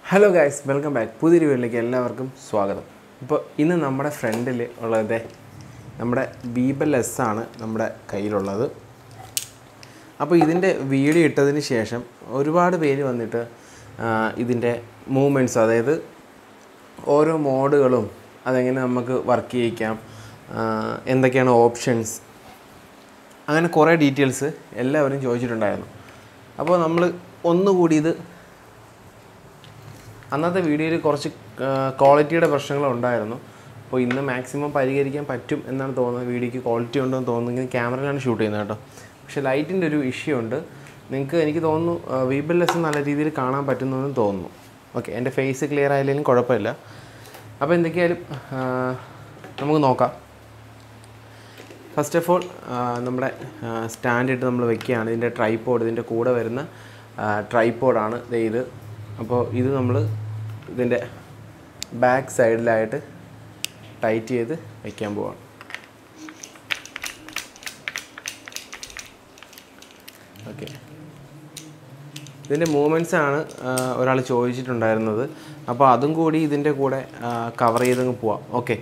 hello guys welcome back പുതിയൊരു വീട്ടിലേക്ക് എല്ലാവർക്കും സ്വാഗതം ഇപ്പോൾ ഇന്ന് നമ്മുടെ ഫ്രണ്ടിൽ ഉള്ളത് നമ്മുടെ ബീബൽ എസ് ആണ് നമ്മുടെ കയ്യിലുള്ളത് അപ്പോൾ ഇതിൻ്റെ വീഡിയോ ഇട്ടതിന് ശേഷം ഒരുപാട് പേര് വന്നിട്ട് ആ, ഇതിൻ്റെ മൂവ്മെൻറ്റ്സ് അതായത് ഓരോ മോഡുകളും അതെങ്ങനെ നമുക്ക് വർക്ക് ചെയ്യിക്കാം ആ, എന്തൊക്കെയാണ് ഓപ്ഷൻസ് അങ്ങനെ കുറേ ഡീറ്റെയിൽസ് എല്ലാവരും ചോദിച്ചിട്ടുണ്ടായിരുന്നു അപ്പോൾ നമ്മൾ ഒന്നുകൂടി ഇത് അന്നത്തെ വീഡിയോയിൽ കുറച്ച് ക്വാളിറ്റിയുടെ പ്രശ്നങ്ങളുണ്ടായിരുന്നു അപ്പോൾ ഇന്ന് മാക്സിമം പരിഹരിക്കാൻ പറ്റും എന്നാണ് തോന്നുന്നത് വീഡിയോയ്ക്ക് ക്വാളിറ്റി ഉണ്ടെന്ന് തോന്നുന്നു ക്യാമറയിലാണ് ഷൂട്ട് ചെയ്യുന്നത് കേട്ടോ പക്ഷേ ലൈറ്റിൻ്റെ ഒരു ഇഷ്യൂ ഉണ്ട് നിങ്ങൾക്ക് എനിക്ക് തോന്നുന്നു വീബൽ ലെസ് നല്ല രീതിയിൽ കാണാൻ പറ്റുന്നെന്ന് തോന്നുന്നു ഓക്കെ എൻ്റെ ഫേസ് ക്ലിയർ ആയില്ലെങ്കിലും കുഴപ്പമില്ല അപ്പോൾ എന്തൊക്കെയായാലും ആ, നമുക്ക് നോക്കാം ഫസ്റ്റ് ഓഫ് ഓൾ നമ്മുടെ സ്റ്റാൻഡ് ഇട്ട് നമ്മൾ വെക്കുകയാണ് ഇതിൻ്റെ ട്രൈപ്പോഡ് ഇതിൻ്റെ കൂടെ വരുന്ന ട്രൈപ്പോഡാണ് ഇത് അപ്പോൾ ഇത് നമ്മൾ ഇതിൻ്റെ ബാക്ക് സൈഡിലായിട്ട് ടൈറ്റ് ചെയ്ത് വയ്ക്കാൻ പോവാണ് ഓക്കെ ഇതിൻ്റെ മൂവ്മെൻറ്റ്സ് ആണ് ഒരാൾ ചോദിച്ചിട്ടുണ്ടായിരുന്നത് അപ്പോൾ അതും കൂടി ഇതിൻ്റെ കൂടെ കവർ ചെയ്തങ്ങ് പോവാം ഓക്കെ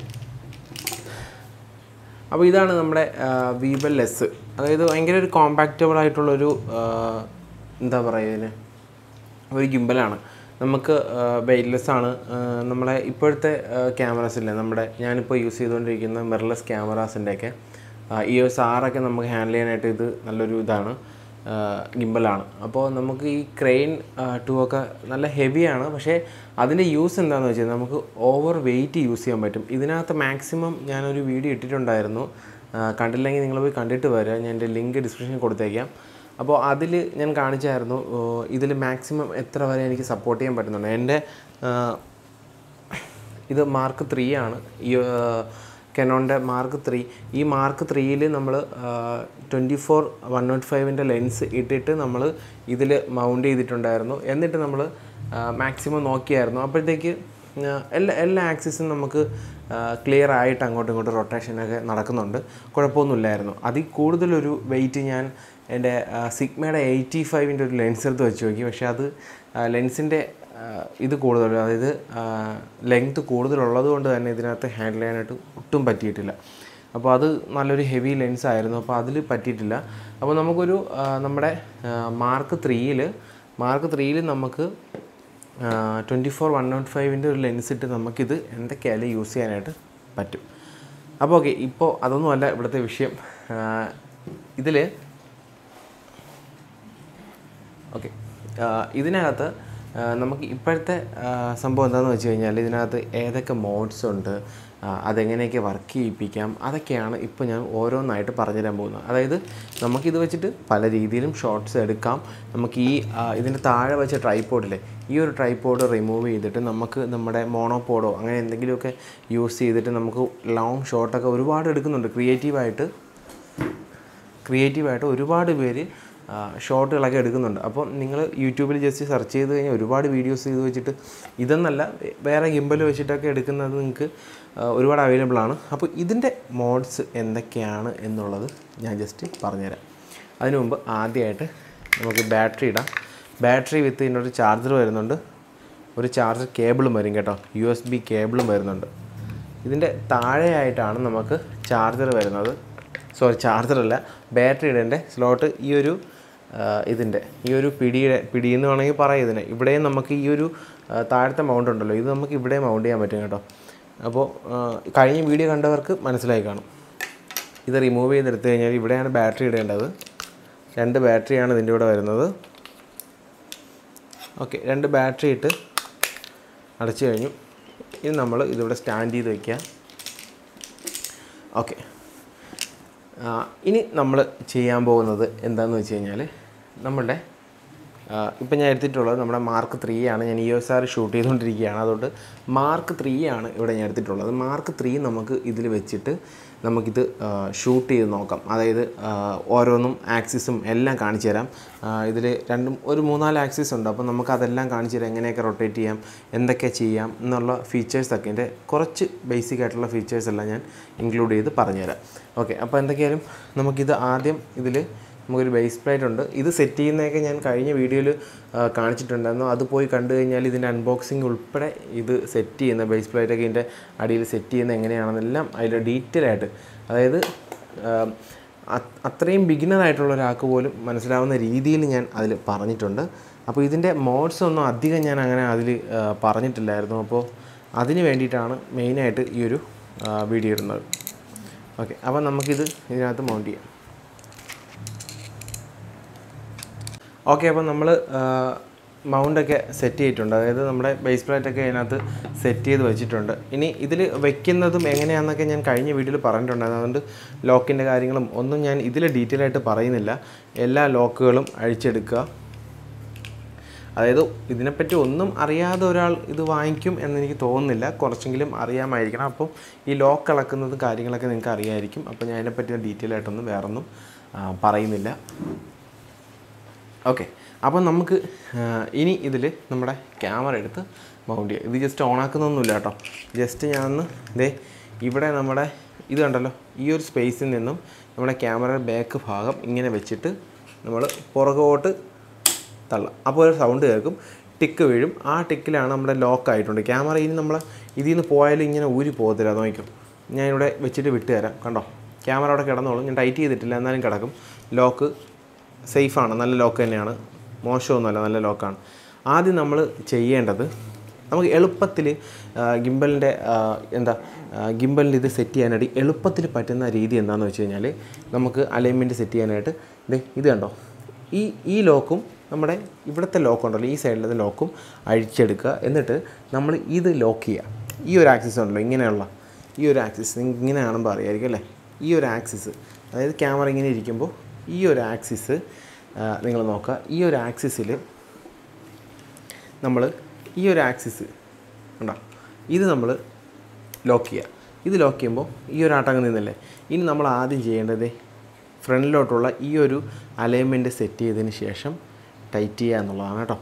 അപ്പോൾ ഇതാണ് നമ്മുടെ വീബൽ ലെസ് അതായത് ഭയങ്കര ഒരു കോമ്പാക്റ്റബിൾ ആയിട്ടുള്ളൊരു ആ, എന്താ പറയുക ഇതിന് ഒരു ഗിംബലാണ് നമുക്ക് വെയിറ്റ്ലെസ് ആണ് ആ, നമ്മളെ ഇപ്പോഴത്തെ ക്യാമറാസ് ഇല്ലേ നമ്മുടെ ഞാനിപ്പോൾ യൂസ് ചെയ്തുകൊണ്ടിരിക്കുന്ന മിറർലെസ് ക്യാമറാസിൻ്റെയൊക്കെ ഇ എസ് ആറൊക്കെ നമുക്ക് ഹാൻഡിൽ ചെയ്യാനായിട്ട് ഇത് നല്ലൊരു ഇതാണ് ഗിംബലാണ് അപ്പോൾ നമുക്ക് ഈ ക്രെയിൻ ടു ഒക്കെ നല്ല ഹെവിയാണ് പക്ഷേ അതിൻ്റെ യൂസ് എന്താണെന്ന് വെച്ചാൽ നമുക്ക് ഓവർ വെയിറ്റ് യൂസ് ചെയ്യാൻ പറ്റും ഇതിനകത്ത് മാക്സിമം ഞാനൊരു വീഡിയോ ഇട്ടിട്ടുണ്ടായിരുന്നു ആ, കണ്ടില്ലെങ്കിൽ നിങ്ങൾ പോയി കണ്ടിട്ട് വരിക ഞാൻ എൻ്റെ ലിങ്ക് ഡിസ്ക്രിപ്ഷനിൽ കൊടുത്തേക്കാം അപ്പോൾ അതിൽ ഞാൻ കാണിച്ചായിരുന്നു ഇതിൽ മാക്സിമം എത്ര വരെ എനിക്ക് സപ്പോർട്ട് ചെയ്യാൻ പറ്റുന്നുണ്ട് എൻ്റെ ആ, ഇത് മാർക്ക് ത്രീ ആണ് ഈ കെനോൻ്റെ മാർക്ക് ത്രീ ഈ മാർക്ക് ത്രീയിൽ നമ്മൾ ട്വൻറ്റി ഫോർ വൺ നോട്ട് ഫൈവിൻ്റെ ലെൻസ് ഇട്ടിട്ട് നമ്മൾ ഇതിൽ മൗണ്ട് ചെയ്തിട്ടുണ്ടായിരുന്നു എന്നിട്ട് നമ്മൾ മാക്സിമം നോക്കിയായിരുന്നു അപ്പോഴത്തേക്ക് ആ, എല്ലാ എല്ലാ ആക്സിസും നമുക്ക് ക്ലിയർ ആയിട്ട് അങ്ങോട്ടും ഇങ്ങോട്ടും റൊട്ടേഷനൊക്കെ നടക്കുന്നുണ്ട് കുഴപ്പമൊന്നുമില്ലായിരുന്നു അതിൽ കൂടുതലൊരു വെയിറ്റ് ഞാൻ എൻ്റെ സിഗ്മയുടെ എയ്റ്റി ഫൈവിൻ്റെ ഒരു ലെൻസ് എടുത്ത് വെച്ച് നോക്കി പക്ഷേ അത് ലെൻസിൻ്റെ ഇത് കൂടുതൽ അതായത് ലെങ്ത് കൂടുതലുള്ളത് കൊണ്ട് തന്നെ ഇതിനകത്ത് ഹാൻഡിൽ ചെയ്യാനായിട്ട് ഒട്ടും പറ്റിയിട്ടില്ല അപ്പോൾ അത് നല്ലൊരു ഹെവി ലെൻസ് ആയിരുന്നു അപ്പോൾ അതിൽ പറ്റിയിട്ടില്ല അപ്പോൾ നമുക്കൊരു ആ, നമ്മുടെ മാർക്ക് ത്രീയിൽ മാർക്ക് ത്രീയിൽ നമുക്ക് ട്വൻറ്റി ഫോർ വൺ നോട്ട് ഫൈവിൻ്റെ ഒരു ലെൻസ് ഇട്ട് നമുക്കിത് എന്തൊക്കെയായാലും യൂസ് ചെയ്യാനായിട്ട് പറ്റും അപ്പോൾ ഓക്കെ ഇപ്പോൾ അതൊന്നുമല്ല ഇവിടുത്തെ വിഷയം ഇതിൽ ഓക്കെ ഇതിനകത്ത് ആ, നമുക്ക് ഇപ്പോഴത്തെ ആ, സംഭവം എന്താണെന്ന് വെച്ച് കഴിഞ്ഞാൽ ഇതിനകത്ത് ഏതൊക്കെ മോഡ്സ് ഉണ്ട് ആ, അതെങ്ങനെയൊക്കെ വർക്ക് ചെയ്യിപ്പിക്കാം അതൊക്കെയാണ് ഇപ്പോൾ ഞാൻ ഓരോന്നായിട്ട് പറഞ്ഞുതരാൻ പോകുന്നത് അതായത് നമുക്കിത് വെച്ചിട്ട് പല രീതിയിലും ഷോർട്സ് എടുക്കാം നമുക്ക് ഈ ആ, ഇതിൻ്റെ താഴെ വെച്ച ട്രൈപ്പോഡിലെ ഈ ഒരു ട്രൈപ്പോഡ് റിമൂവ് ചെയ്തിട്ട് നമുക്ക് നമ്മുടെ മോണോപോഡോ അങ്ങനെ എന്തെങ്കിലുമൊക്കെ യൂസ് ചെയ്തിട്ട് നമുക്ക് ലോങ് ഷോട്ടൊക്കെ ഒരുപാട് എടുക്കുന്നുണ്ട് ക്രിയേറ്റീവായിട്ട് ക്രിയേറ്റീവായിട്ട് ഒരുപാട് പേര് ഷോർട്ടുകളൊക്കെ എടുക്കുന്നുണ്ട് അപ്പോൾ നിങ്ങൾ യൂട്യൂബിൽ ജസ്റ്റ് സെർച്ച് ചെയ്ത് കഴിഞ്ഞാൽ ഒരുപാട് വീഡിയോസ് ചെയ്ത് വെച്ചിട്ട് ഇതെന്നല്ല വേറെ ഗിമ്പൽ വെച്ചിട്ടൊക്കെ എടുക്കുന്നത് നിങ്ങൾക്ക് ആ, ഒരുപാട് അവൈലബിൾ ആണ് അപ്പോൾ ഇതിൻ്റെ മോഡ്സ് എന്തൊക്കെയാണ് എന്നുള്ളത് ഞാൻ ജസ്റ്റ് പറഞ്ഞുതരാം അതിനു മുമ്പ് ആദ്യമായിട്ട് നമുക്ക് ബാറ്ററി ഇടാം ബാറ്ററി വിത്ത് ഇതിൻ്റെ ഒരു ചാർജർ വരുന്നുണ്ട് ഒരു ചാർജർ കേബിളും വരും കേട്ടോ യു എസ് ബി കേബിളും വരുന്നുണ്ട് ഇതിൻ്റെ താഴെയായിട്ടാണ് നമുക്ക് ചാർജർ വരുന്നത് സോറി ചാർജറല്ല ബാറ്ററി ഇടേണ്ട സ്ലോട്ട് ഈ ഒരു ആ, ഇതിൻ്റെ ഈ ഒരു പിടിയുടെ പിടി എന്ന് വേണമെങ്കിൽ പറയാം ഇതിനെ ഇവിടെയും നമുക്ക് ഈ ഒരു ആ, താഴത്തെ മൗണ്ട് ഉണ്ടല്ലോ ഇത് നമുക്ക് ഇവിടെ മൗണ്ട് ചെയ്യാൻ പറ്റും കേട്ടോ അപ്പോൾ ആ, കഴിഞ്ഞ വീഡിയോ കണ്ടവർക്ക് മനസ്സിലായി കാണും ഇത് റിമൂവ് ചെയ്തെടുത്ത് കഴിഞ്ഞാൽ ഇവിടെയാണ് ബാറ്ററി ഇടേണ്ടത് രണ്ട് ബാറ്ററിയാണ് ഇതിൻ്റെ കൂടെ വരുന്നത് ഓക്കെ രണ്ട് ബാറ്ററി ഇട്ട് അടച്ചു കഴിഞ്ഞു ഇനി നമ്മൾ ഇതിവിടെ സ്റ്റാൻഡ് ചെയ്ത് വയ്ക്കുക ഓക്കെ ഇനി നമ്മൾ ചെയ്യാൻ പോകുന്നത് എന്താണെന്ന് വെച്ച് കഴിഞ്ഞാൽ നമ്മളുടെ ഇപ്പം ഞാൻ എടുത്തിട്ടുള്ളത് നമ്മുടെ മാർക്ക് ത്രീ ആണ് ഞാൻ ഇ എസ് ആർ ഷൂട്ട് ചെയ്തുകൊണ്ടിരിക്കുകയാണ് അതുകൊണ്ട് മാർക്ക് ത്രീ ആണ് ഇവിടെ ഞാൻ എടുത്തിട്ടുള്ളത് മാർക്ക് ത്രീ നമുക്ക് ഇതിൽ വെച്ചിട്ട് നമുക്കിത് ഷൂട്ട് ചെയ്ത് നോക്കാം അതായത് ആ, ഓരോന്നും ആക്സിസും എല്ലാം കാണിച്ചു തരാം ഇതിൽ രണ്ടും ഒരു മൂന്നാല് ആക്സിസ് ഉണ്ട് അപ്പോൾ നമുക്ക് അതെല്ലാം കാണിച്ചു തരാം എങ്ങനെയൊക്കെ റൊട്ടേറ്റ് ചെയ്യാം എന്തൊക്കെ ചെയ്യാം എന്നുള്ള ഫീച്ചേഴ്സൊക്കെ എൻ്റെ കുറച്ച് ബേസിക് ആയിട്ടുള്ള ഫീച്ചേഴ്സ് എല്ലാം ഞാൻ ഇൻക്ലൂഡ് ചെയ്ത് പറഞ്ഞുതരാം ഓക്കെ അപ്പോൾ എന്തൊക്കെയായാലും നമുക്കിത് ആദ്യം ഇതിൽ നമുക്കൊരു ബേസ് പ്ലേറ്റ് ഉണ്ട് ഇത് സെറ്റ് ചെയ്യുന്നതൊക്കെ ഞാൻ കഴിഞ്ഞ വീഡിയോയിൽ കാണിച്ചിട്ടുണ്ടായിരുന്നു അത് പോയി കണ്ടു കഴിഞ്ഞാൽ ഇതിൻ്റെ അൺബോക്സിങ് ഉൾപ്പെടെ ഇത് സെറ്റ് ചെയ്യുന്ന ബേസ് പ്ലേറ്റൊക്കെ ഇതിൻ്റെ അടിയിൽ സെറ്റ് ചെയ്യുന്ന എങ്ങനെയാണെന്നെല്ലാം അതിൽ ഡീറ്റെയിൽ ആയിട്ട് അതായത് ആ, അത്- അത്രയും ബിഗിനർ ആയിട്ടുള്ള ഒരാൾക്ക് പോലും മനസ്സിലാവുന്ന രീതിയിൽ ഞാൻ അതിൽ പറഞ്ഞിട്ടുണ്ട് അപ്പോൾ ഇതിൻ്റെ മോഡ്സ് ഒന്നും അധികം ഞാൻ അങ്ങനെ അതിൽ പറഞ്ഞിട്ടില്ലായിരുന്നു അപ്പോൾ അതിന് വേണ്ടിയിട്ടാണ് മെയിനായിട്ട് ഈ ഒരു ആ, വീഡിയോ ഇടുന്നത് ഓക്കെ അപ്പോൾ നമുക്കിത് ഇതിനകത്ത് മൗണ്ട് ചെയ്യാം ഓക്കെ അപ്പോൾ നമ്മൾ മൗണ്ടൊക്കെ സെറ്റ് ചെയ്തിട്ടുണ്ട് അതായത് നമ്മുടെ ബേസ് പ്ലേറ്റൊക്കെ അതിനകത്ത് സെറ്റ് ചെയ്ത് വെച്ചിട്ടുണ്ട് ഇനി ഇതിൽ വെക്കുന്നതും എങ്ങനെയാണെന്നൊക്കെ ഞാൻ കഴിഞ്ഞ വീഡിയോയിൽ പറഞ്ഞിട്ടുണ്ടായിരുന്നു അതുകൊണ്ട് ലോക്കിൻ്റെ കാര്യങ്ങളും ഒന്നും ഞാൻ ഇതിൽ ഡീറ്റെയിൽ ആയിട്ട് പറയുന്നില്ല എല്ലാ ലോക്കുകളും അഴിച്ചെടുക്കുക അതായത് ഇതിനെപ്പറ്റി ഒന്നും അറിയാതെ ഒരാൾ ഇത് വാങ്ങിക്കും എന്നെനിക്ക് തോന്നുന്നില്ല കുറച്ചെങ്കിലും അറിയാമായിരിക്കണം അപ്പോൾ ഈ ലോക്ക് ഇളക്കുന്നതും കാര്യങ്ങളൊക്കെ നിങ്ങൾക്ക് അറിയാമായിരിക്കും അപ്പോൾ ഞാൻ അതിനെപ്പറ്റി ഡീറ്റെയിൽ ആയിട്ടൊന്നും വേറൊന്നും ആ, പറയുന്നില്ല ഓക്കെ അപ്പോൾ നമുക്ക് ആ, ഇനി ഇതിൽ നമ്മുടെ ക്യാമറ എടുത്ത് മൗണ്ട് ചെയ്യാം ഇത് ജസ്റ്റ് ഓണാക്കുന്നൊന്നുമില്ല കേട്ടോ ജസ്റ്റ് ഞാനൊന്ന് ദേ ഇവിടെ നമ്മുടെ ഇത് കണ്ടല്ലോ ഈ ഒരു സ്പേസിൽ നിന്നും നമ്മുടെ ക്യാമറയുടെ ബാക്ക് ഭാഗം ഇങ്ങനെ വെച്ചിട്ട് നമ്മൾ പുറകോട്ട് തള്ളാം അപ്പോൾ ഒരു സൗണ്ട് കേൾക്കും ടിക്ക് വീഴും ആ ടിക്കിലാണ് നമ്മുടെ ലോക്ക് ആയിട്ടുണ്ട് ക്യാമറ ഇനി നമ്മൾ ഇതിൽ നിന്ന് പോയാലും ഇങ്ങനെ ഊരി പോകത്തില്ല നോക്കും ഞാൻ ഇവിടെ വെച്ചിട്ട് വിട്ട് തരാം കണ്ടോ ക്യാമറ അവിടെ കിടന്നോളും ഞാൻ ടൈറ്റ് ചെയ്തിട്ടില്ല എന്നാലും കിടക്കും ലോക്ക് സേഫാണ് നല്ല ലോക്ക് തന്നെയാണ് മോശമൊന്നുമല്ല നല്ല ലോക്കാണ് ആദ്യം നമ്മൾ ചെയ്യേണ്ടത് നമുക്ക് എളുപ്പത്തിൽ ഗിംബലിൻ്റെ എന്താ ഗിംബലിൻ്റെ ഇത് സെറ്റ് ചെയ്യാനായിട്ട് എളുപ്പത്തിൽ പറ്റുന്ന രീതി എന്താണെന്ന് വെച്ച് കഴിഞ്ഞാൽ നമുക്ക് അലൈൻമെൻറ്റ് സെറ്റ് ചെയ്യാനായിട്ട് ദേ ഇത് കണ്ടോ ഈ ഈ ലോക്കും നമ്മുടെ ഇവിടുത്തെ ലോക്ക് ഉണ്ടല്ലോ ഈ സൈഡിലത്തെ ലോക്കും അഴിച്ചെടുക്കുക എന്നിട്ട് നമ്മൾ ഇത് ലോക്ക് ചെയ്യുക ഈ ഒരു ആക്സിസ് ഉണ്ടല്ലോ ഇങ്ങനെയുള്ള ഈ ഒരു ആക്സിസ് ഇങ്ങനെ കാണുമ്പോൾ അറിയായിരിക്കും അല്ലേ ഈ ഒരു ആക്സിസ് അതായത് ക്യാമറ ഇങ്ങനെ ഇരിക്കുമ്പോൾ ഈ ഒരു ആക്സിസ് നിങ്ങൾ നോക്കുക ഈ ഒരു ആക്സിസിൽ നമ്മൾ ഈ ഒരു ആക്സിസ് ഉണ്ടോ ഇത് നമ്മൾ ലോക്ക് ചെയ്യുക ഇത് ലോക്ക് ചെയ്യുമ്പോൾ ഈ ഒരു ആട്ടങ്ങ് നിന്നല്ലേ ഇനി നമ്മൾ ആദ്യം ചെയ്യേണ്ടത് ഫ്രണ്ടിലോട്ടുള്ള ഈ ഒരു അലൈൻമെൻറ്റ് സെറ്റ് ചെയ്തതിന് ശേഷം ടൈറ്റ് ചെയ്യുക എന്നുള്ളതാണ് കേട്ടോ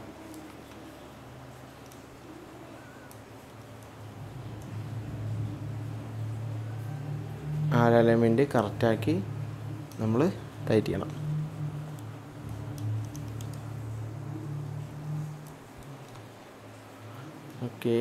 ആ അലൈൻമെൻറ്റ് കറക്റ്റാക്കി നമ്മൾ ടൈറ്റ് ചെയ്യണം ഓക്കെ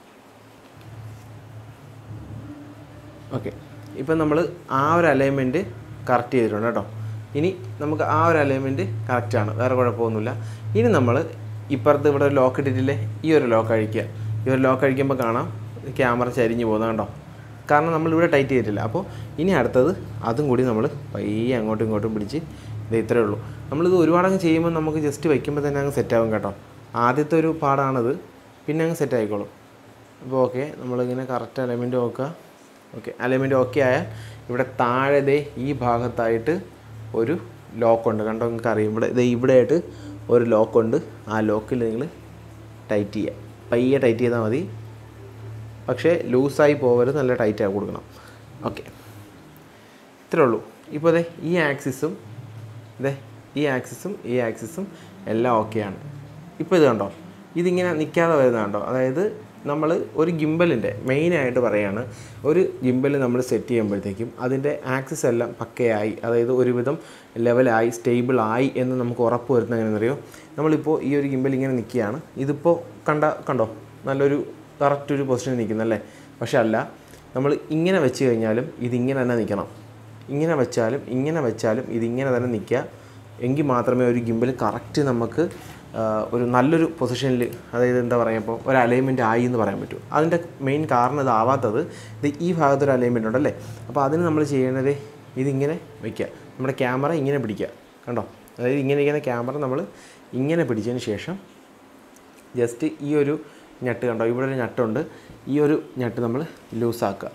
ഓക്കെ ഇപ്പം നമ്മൾ ആ ഒരു അലൈൻമെൻറ്റ് കറക്റ്റ് ചെയ്തിട്ടുണ്ട് കേട്ടോ ഇനി നമുക്ക് ആ ഒരു അലൈൻമെൻറ്റ് കറക്റ്റാണ് വേറെ കുഴപ്പമൊന്നുമില്ല ഇനി നമ്മൾ ഇപ്പുറത്ത് ഇവിടെ ഒരു ലോക്ക് ഇട്ടിട്ടില്ലേ ഈ ഒരു ലോക്ക് അഴിക്കുക ഈ ഒരു ലോക്ക് അഴിക്കുമ്പോൾ കാണാം ക്യാമറ ചരിഞ്ഞ് പോകുന്നത് കണ്ടോ കാരണം നമ്മളിവിടെ ടൈറ്റ് ചെയ്തിട്ടില്ല അപ്പോൾ ഇനി അടുത്തത് അതും കൂടി നമ്മൾ പയ്യെ അങ്ങോട്ടും ഇങ്ങോട്ടും പിടിച്ച് ഇത് ഇത്രയേ ഉള്ളൂ നമ്മളിത് ഒരുപാടങ്ങ് ചെയ്യുമ്പോൾ നമുക്ക് ജസ്റ്റ് വയ്ക്കുമ്പോൾ തന്നെ അങ്ങ് സെറ്റാകും കേട്ടോ ആദ്യത്തെ ഒരു പാടാണത് പിന്നെ അങ്ങ് സെറ്റ് ആയിക്കോളും അപ്പോൾ ഓക്കെ നമ്മളിങ്ങനെ കറക്റ്റ് അലൈൻമെൻറ്റ് നോക്കുക ഓക്കെ അലൈൻമെൻറ്റ് ഓക്കെ ആയാൽ ഇവിടെ താഴെ ദേ ഈ ഭാഗത്തായിട്ട് ഒരു ലോക്കുണ്ട് കണ്ടോ നിങ്ങൾക്ക് അറിയാം ഇവിടെ ദേ ഇവിടെ ആയിട്ട് ഒരു ലോക്കുണ്ട് ആ ലോക്കിൽ നിങ്ങൾ ടൈറ്റ് ചെയ്യുക പയ്യെ ടൈറ്റ് ചെയ്താൽ മതി പക്ഷേ ലൂസായി പോകരുത് നല്ല ടൈറ്റായി കൊടുക്കണം ഓക്കെ ഇത്രേ ഉള്ളൂ ഇപ്പോൾ ദേ ഈ ആക്സിസും ദേ ഈ ആക്സിസും ഈ ആക്സിസും എല്ലാം ഓക്കെയാണ് ഇപ്പോൾ ഇത് കണ്ടോ ഇതിങ്ങനെ നിൽക്കാതെ വരുന്നത് കണ്ടോ അതായത് നമ്മൾ ഒരു ഗിംബലിൻ്റെ മെയിനായിട്ട് പറയാണ് ഒരു ഗിംബൽ നമ്മൾ സെറ്റ് ചെയ്യുമ്പോഴത്തേക്കും അതിൻ്റെ ആക്സിസ് എല്ലാം പക്കയായി അതായത് ഒരുവിധം ലെവലായി സ്റ്റേബിളായി എന്ന് നമുക്ക് ഉറപ്പ് വരുന്നത് എങ്ങനെയെന്നറിയോ നമ്മളിപ്പോൾ ഈ ഒരു ഗിംബൽ ഇങ്ങനെ നിൽക്കുകയാണ് ഇതിപ്പോൾ കണ്ട കണ്ടോ നല്ലൊരു കറക്റ്റ് ഒരു പൊസിഷനിൽ നിൽക്കുന്നല്ലേ പക്ഷെ അല്ല നമ്മൾ ഇങ്ങനെ വെച്ച് കഴിഞ്ഞാലും ഇതിങ്ങനെ തന്നെ നിൽക്കണം ഇങ്ങനെ വെച്ചാലും ഇങ്ങനെ വെച്ചാലും ഇതിങ്ങനെ തന്നെ നിൽക്കുക എങ്കിൽ മാത്രമേ ഒരു ഗിംബൽ കറക്റ്റ് നമുക്ക് ആ, ഒരു നല്ലൊരു പൊസിഷനിൽ അതായത് എന്താ പറയുക ഇപ്പോൾ ഒരു അലൈൻമെൻറ്റ് ആയി എന്ന് പറയാൻ പറ്റും അതിൻ്റെ മെയിൻ കാരണം ഇതാവാത്തത് ഇത് ഈ ഭാഗത്തൊരു അലൈൻമെൻറ്റ് ഉണ്ടല്ലേ അപ്പോൾ അതിന് നമ്മൾ ചെയ്യേണ്ടത് ഇതിങ്ങനെ വയ്ക്കുക നമ്മുടെ ക്യാമറ ഇങ്ങനെ പിടിക്കുക കണ്ടോ അതായത് ഇങ്ങനെ ഇരിക്കുന്ന ക്യാമറ നമ്മൾ ഇങ്ങനെ പിടിച്ചതിന് ശേഷം ജസ്റ്റ് ഈ ഒരു ഞട്ട് കണ്ടോ ഇവിടെ ഒരു ഞട്ടുണ്ട് ഈ ഒരു ഞട്ട് നമ്മൾ ലൂസാക്കുക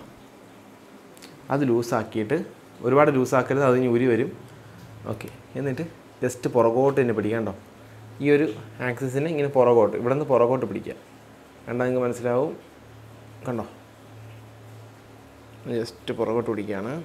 അത് ലൂസാക്കിയിട്ട് ഒരുപാട് ലൂസാക്കരുത് അത് ഇനി ഉരി വരും ഓക്കെ എന്നിട്ട് ജസ്റ്റ് പുറകോട്ട് തന്നെ പിടിക്കണ്ടോ ഈ ഒരു ആക്സിസിനെ ഇങ്ങനെ പുറകോട്ട് ഇവിടെ നിന്ന് പുറകോട്ട് പിടിക്കുക കണ്ടാൽ നിങ്ങൾക്ക് മനസ്സിലാവും കണ്ടോ ജസ്റ്റ് പുറകോട്ട് പിടിക്കുകയാണ്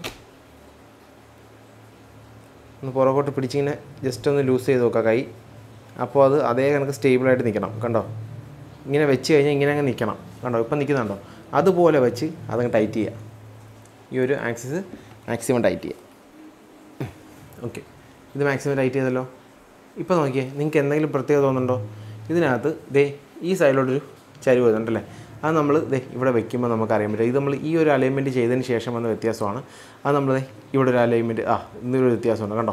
ഒന്ന് പുറകോട്ട് പിടിച്ചിങ്ങനെ ജസ്റ്റ് ഒന്ന് ലൂസ് ചെയ്ത് നോക്കുക കൈ അപ്പോൾ അത് അതേ കണക്ക് സ്റ്റേബിളായിട്ട് നിൽക്കണം കണ്ടോ ഇങ്ങനെ വെച്ച് കഴിഞ്ഞാൽ ഇങ്ങനെ അങ്ങ് നിൽക്കണം കണ്ടോ ഇപ്പം നിൽക്കുന്നുണ്ടോ അതുപോലെ വെച്ച് അതങ്ങ് ടൈറ്റ് ചെയ്യുക ഈ ഒരു ആക്സിസ് മാക്സിമം ടൈറ്റ് ചെയ്യുക ഓക്കെ ഇത് മാക്സിമം ടൈറ്റ് ചെയ്തല്ലോ ഇപ്പോൾ നോക്കിയേ നിങ്ങൾക്ക് എന്തെങ്കിലും പ്രത്യേകത തോന്നുന്നുണ്ടോ ഇതിനകത്ത് ദേ ഈ സൈഡിലോട്ടൊരു ചരിവ് വരുന്നുണ്ടല്ലേ അത് നമ്മൾ ദേ ഇവിടെ വെക്കുമ്പോൾ നമുക്ക് അറിയാൻ പറ്റും ഇത് നമ്മൾ ഈ ഒരു അലൈൻമെൻറ്റ് ചെയ്തതിന് ശേഷം വന്ന വ്യത്യാസമാണ് അത് നമ്മൾ ദേ ഇവിടെ ഒരു അലൈൻമെൻറ്റ് ആ ഇന്നൊരു വ്യത്യാസമുണ്ട് കണ്ടോ